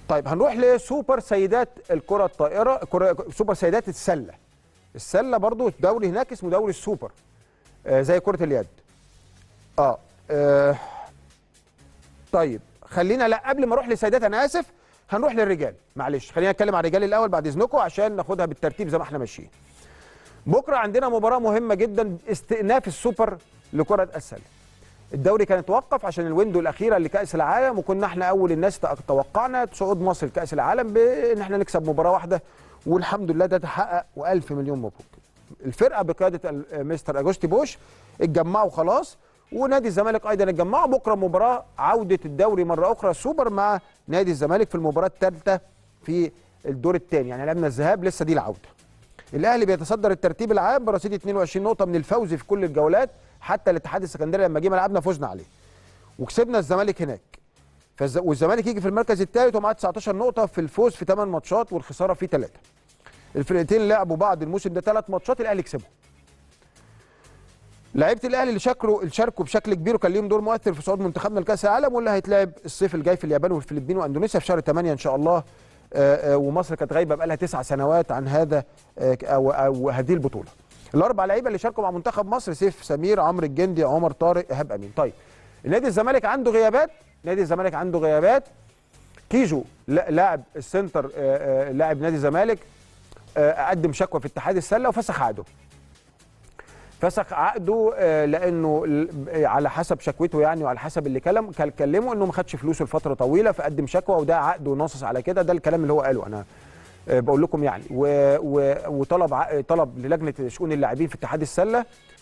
طيب هنروح لسوبر سيدات الكره الطائره كرة سوبر سيدات السله السله برضو الدوري هناك اسمه دوري السوبر آه زي كره اليد اه, آه طيب خلينا لا قبل ما اروح للسيدات انا اسف هنروح للرجال معلش خلينا نتكلم عن الرجال الاول بعد اذنكم عشان ناخدها بالترتيب زي ما احنا ماشيين بكره عندنا مباراه مهمه جدا استئناف السوبر لكره السله الدوري كان اتوقف عشان الويندو الاخيره لكاس العالم وكنا احنا اول الناس توقعنا صعود مصر لكاس العالم بان احنا نكسب مباراه واحده والحمد لله ده تحقق والف مليون مبروك الفرقه بقياده مستر اجوستي بوش اتجمعوا خلاص ونادي الزمالك ايضا اتجمعوا بكره مباراه عوده الدوري مره اخرى السوبر مع نادي الزمالك في المباراه الثالثه في الدور الثاني يعني لعبنا الذهاب لسه دي العوده الاهلي بيتصدر الترتيب العام برصيد 22 نقطه من الفوز في كل الجولات حتى الاتحاد السكندري لما جه ملعبنا فزنا عليه وكسبنا الزمالك هناك فالز... والزمالك يجي في المركز الثالث ومعاه 19 نقطه في الفوز في 8 ماتشات والخساره في 3 الفرقتين لعبوا بعض الموسم ده ثلاث ماتشات الاهلي كسبهم لعيبه الاهلي اللي شاركوا اللي شاركوا بشكل كبير وكان ليهم دور مؤثر في صعود منتخبنا لكاس العالم واللي هيتلعب الصيف الجاي في اليابان والفلبين واندونيسيا في شهر 8 ان شاء الله آآ آآ ومصر كانت غايبه بقى لها تسع سنوات عن هذا أو, أو هذه البطوله. الاربع لعيبه اللي شاركوا مع منتخب مصر سيف سمير عمرو الجندي عمر طارق ايهاب امين. طيب نادي الزمالك عنده غيابات نادي الزمالك عنده غيابات كيجو لاعب السنتر لاعب نادي الزمالك قدم شكوى في اتحاد السله وفسخ عقده. فسخ عقده لانه على حسب شكوته يعني وعلى حسب اللي كلم كلمه انه ما خدش فلوسه لفتره طويله فقدم شكوى وده عقده نصص على كده ده الكلام اللي هو قاله انا بقول لكم يعني و و وطلب طلب للجنه شؤون اللاعبين في اتحاد السله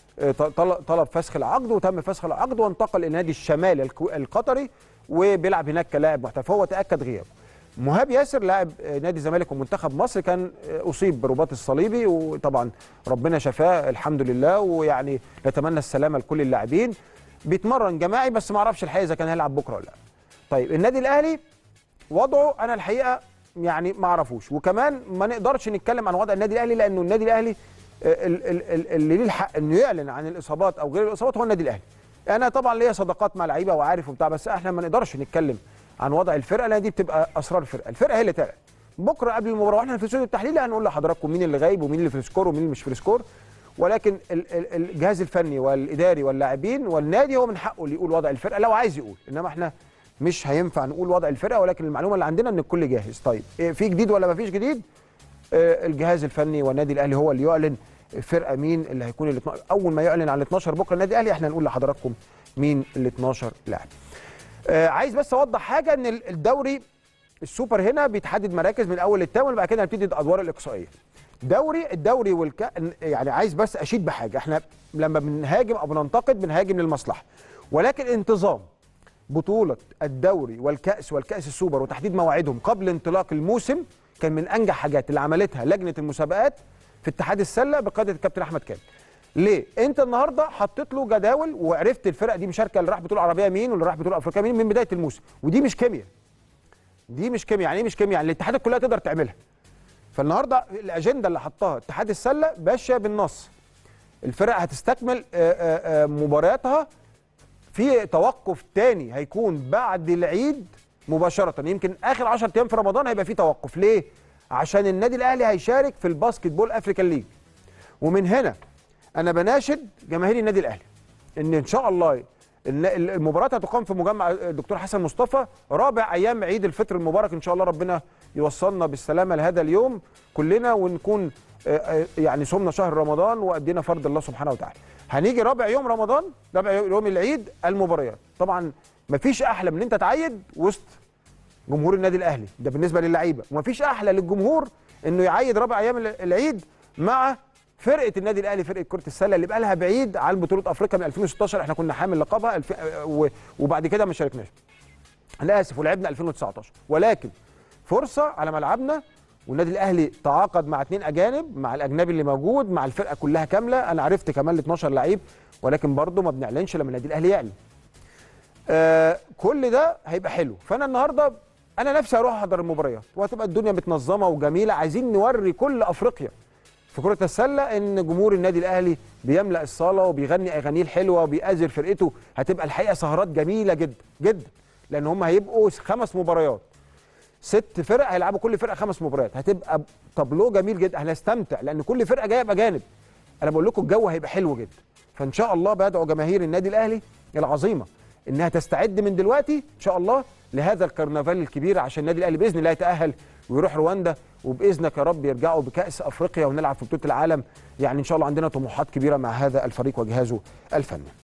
طلب فسخ العقد وتم فسخ العقد وانتقل الى نادي الشمال القطري وبيلعب هناك كلاعب محترف هو تاكد غيابه مهاب ياسر لاعب نادي الزمالك ومنتخب مصر كان اصيب برباط الصليبي وطبعا ربنا شفاه الحمد لله ويعني نتمنى السلامه لكل اللاعبين بيتمرن جماعي بس ما اعرفش الحقيقه اذا كان هيلعب بكره ولا لا طيب النادي الاهلي وضعه انا الحقيقه يعني ما اعرفوش وكمان ما نقدرش نتكلم عن وضع النادي الاهلي لانه النادي الاهلي اللي ليه الحق انه يعلن عن الاصابات او غير الاصابات هو النادي الاهلي انا طبعا ليا صداقات مع لعيبه وعارف وبتاع بس احنا ما نقدرش نتكلم عن وضع الفرقه لان دي بتبقى اسرار الفرقه الفرقه هي اللي تعلن بكره قبل المباراه واحنا في الاستوديو التحليلي هنقول لحضراتكم مين اللي غايب ومين اللي في السكور ومين اللي مش في السكور ولكن الجهاز الفني والاداري واللاعبين والنادي هو من حقه اللي يقول وضع الفرقه لو عايز يقول انما احنا مش هينفع نقول وضع الفرقه ولكن المعلومه اللي عندنا ان الكل جاهز طيب في جديد ولا ما فيش جديد الجهاز الفني والنادي الاهلي هو اللي يعلن الفرقه مين اللي هيكون ال اول ما يعلن عن ال 12 بكره النادي الاهلي احنا نقول لحضراتكم مين ال 12 لاعب آه عايز بس اوضح حاجه ان الدوري السوبر هنا بيتحدد مراكز من اول للثامن وبعد كده نبتدي الادوار الاقصائيه دوري الدوري والك يعني عايز بس اشيد بحاجه احنا لما بنهاجم او بننتقد بنهاجم للمصلحه ولكن انتظام بطوله الدوري والكاس والكاس السوبر وتحديد مواعيدهم قبل انطلاق الموسم كان من انجح حاجات اللي عملتها لجنه المسابقات في اتحاد السله بقياده الكابتن احمد كامل ليه؟ انت النهارده حطيت له جداول وعرفت الفرق دي مشاركه اللي راح بطوله عربيه مين واللي راح بطوله افريقيا مين من بدايه الموسم ودي مش كيمياء. دي مش كيمياء يعني ايه مش كيمياء؟ يعني الاتحادات كلها تقدر تعملها. فالنهارده الاجنده اللي حطها اتحاد السله ماشيه بالنص. الفرق هتستكمل مبارياتها في توقف تاني هيكون بعد العيد مباشره يمكن اخر 10 ايام في رمضان هيبقى في توقف ليه؟ عشان النادي الاهلي هيشارك في الباسكت بول افريكان ليج. ومن هنا انا بناشد جماهير النادي الاهلي ان ان شاء الله المباراه هتقام في مجمع الدكتور حسن مصطفى رابع ايام عيد الفطر المبارك ان شاء الله ربنا يوصلنا بالسلامه لهذا اليوم كلنا ونكون يعني صمنا شهر رمضان وادينا فرض الله سبحانه وتعالى هنيجي رابع يوم رمضان رابع يوم العيد المباريات طبعا مفيش احلى من انت تعيد وسط جمهور النادي الاهلي ده بالنسبه للعيبه ومفيش احلى للجمهور انه يعيد رابع ايام العيد مع فرقه النادي الاهلي فرقه كره السله اللي بقى لها بعيد عن بطوله افريقيا من 2016 احنا كنا حامل لقبها الف... وبعد كده ما شاركناش انا اسف ولعبنا 2019 ولكن فرصه على ملعبنا والنادي الاهلي تعاقد مع اثنين اجانب مع الاجنبي اللي موجود مع الفرقه كلها كامله انا عرفت كمان ال 12 لعيب ولكن برضه ما بنعلنش لما النادي الاهلي يعلن آه كل ده هيبقى حلو فانا النهارده انا نفسي اروح احضر المباريات وهتبقى الدنيا متنظمه وجميله عايزين نوري كل افريقيا في كره السله ان جمهور النادي الاهلي بيملا الصاله وبيغني اغانيه الحلوه وبيأذر فرقته هتبقى الحقيقه سهرات جميله جدا جدا لان هم هيبقوا خمس مباريات ست فرق هيلعبوا كل فرقه خمس مباريات هتبقى طابلو جميل جدا هنستمتع لان كل فرقه جايه باجانب انا بقول لكم الجو هيبقى حلو جدا فان شاء الله بدعو جماهير النادي الاهلي العظيمه انها تستعد من دلوقتي ان شاء الله لهذا الكرنفال الكبير عشان النادي الاهلي باذن الله يتاهل ويروح رواندا وباذنك يا رب يرجعوا بكاس افريقيا ونلعب في بطوله العالم يعني ان شاء الله عندنا طموحات كبيره مع هذا الفريق وجهازه الفني